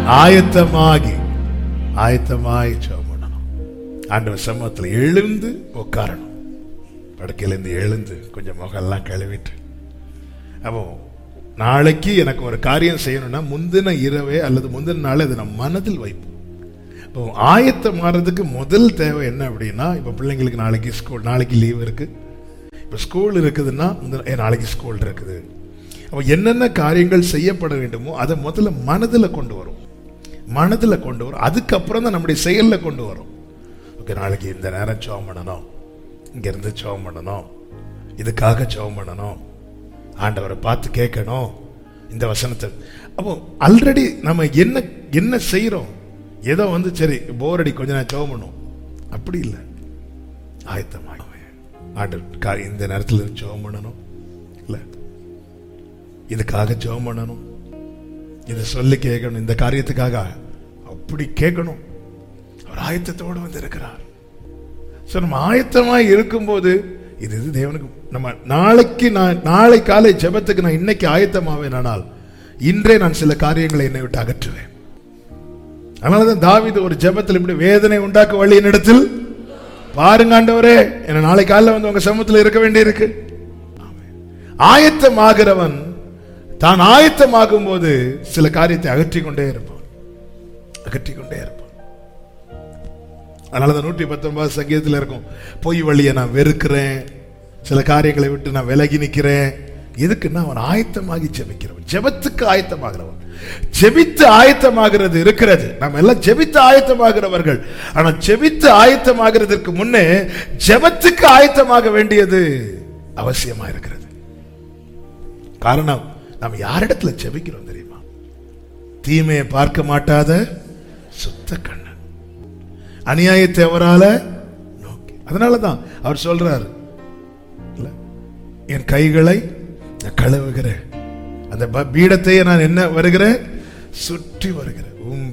ஆயத்தமாகி ஆயத்தமாகி ஜெபம் பண்ணணும் ஆண்டவர் சமூகத்துல எழுந்து உட்காரணும் படுக்கையிலேருந்து எழுந்து கொஞ்சம் முகம்லாம் கழுவிட்டு அப்போ நாளைக்கு எனக்கு ஒரு காரியம் செய்யணும்னா முந்தின இரவே அல்லது முந்தின நாளே அதை நான் மனதில் வைப்போம் இப்போ ஆயத்தம் மாறதுக்கு முதல் தேவை என்ன அப்படின்னா இப்போ பிள்ளைங்களுக்கு நாளைக்கு ஸ்கூல் நாளைக்கு லீவ் இருக்கு இப்போ ஸ்கூல் இருக்குதுன்னா முந்தின ஏ, நாளைக்கு ஸ்கூல் இருக்குது அப்போ என்னென்ன காரியங்கள் செய்யப்பட வேண்டுமோ அதை முதல்ல மனதில் கொண்டு வரும் மனதில் கொண்டு வரும் அதுக்கப்புறம் தான் நம்முடைய செயலில் கொண்டு வரும் ஓகே நாளைக்கு இந்த நேரம் ஜெபம் பண்ணணும் இங்கேருந்து ஜெபம் பண்ணணும் இதுக்காக ஜெபம் பண்ணணும் ஆண்டவரை பார்த்து கேட்கணும் இந்த வசனத்தை அப்போ ஆல்ரெடி நம்ம என்ன என்ன செய்கிறோம் ஏதோ வந்து சரி போர் அடி கொஞ்ச நேரம் ஜெபம் பண்ணுவோம் அப்படி இல்லை ஆயத்தமாக ஆண்டவர் கா- இந்த நேரத்தில் ஜெபம் பண்ணணும் இல்லை இதுக்காக ஜெபம் பண்ணணும் இதை சொல்லி கேட்கணும் இந்த காரியத்துக்காக அப்படி கேட்கணும் அவர் ஆயத்தத்தோடு வந்து இருக்கிறார் ஸோ நம்ம ஆயத்தமாக இருக்கும்போது இது இது தேவனுக்கு நம்ம நாளைக்கு நான் நாளை காலை ஜெபத்துக்கு நான் இன்னைக்கு ஆயத்தமாவேன் ஆனால் இன்றே நான் சில காரியங்களை என்னை விட்டு அகற்றுவேன் அதனால தான் தாவீது ஒரு ஜெபத்தில் இப்படி வேதனை உண்டாக்க வழியின் இடத்தில் பாருங்க ஆண்டவரே என்ன நாளை காலைல வந்து உங்க சமூகத்தில் இருக்க வேண்டியிருக்கு ஆயத்தமாகிறவன் தான் ஆயத்தமாகும் போது சில காரியத்தை அகற்றிக் கொண்டே இருப்பான் அகற்றிக் கொண்டே இருப்பான் அதனால நூற்றி பத்தொன்பது சங்கீதத்தில் இருக்கும் பொய் வழியை நான் வெறுக்கிறேன் சில காரியங்களை விட்டு நான் விலகி நிற்கிறேன் எதுக்குன்னா அவன் ஆயத்தமாகி ஜெபிக்கிறவன் ஜெபத்துக்கு ஆயத்தமாகிறவன் ஜெபித்து ஆயத்தமாகிறது இருக்கிறது நம்ம எல்லாம் ஜெபித்து ஆயத்தமாகிறவர்கள் ஆனா ஜெபித்து ஆயத்தமாகிறதுக்கு முன்னே ஜெபத்துக்கு ஆயத்தமாக வேண்டியது அவசியமா இருக்கிறது காரணம் நாம் யாரிடத்துல ஜெபிக்கிறோம் தெரியுமா தீமையை பார்க்க மாட்டாத சுத்த கண்ணன் அநியாயத்தை அவரால நோக்கி அதனாலதான் அவர் சொல்றாரு இல்ல, என் கைகளை நான் கழுவுகிறேன் அந்த ப- பீடத்தையே நான் என்ன வருகிறேன் சுற்றி வருகிறேன் உம்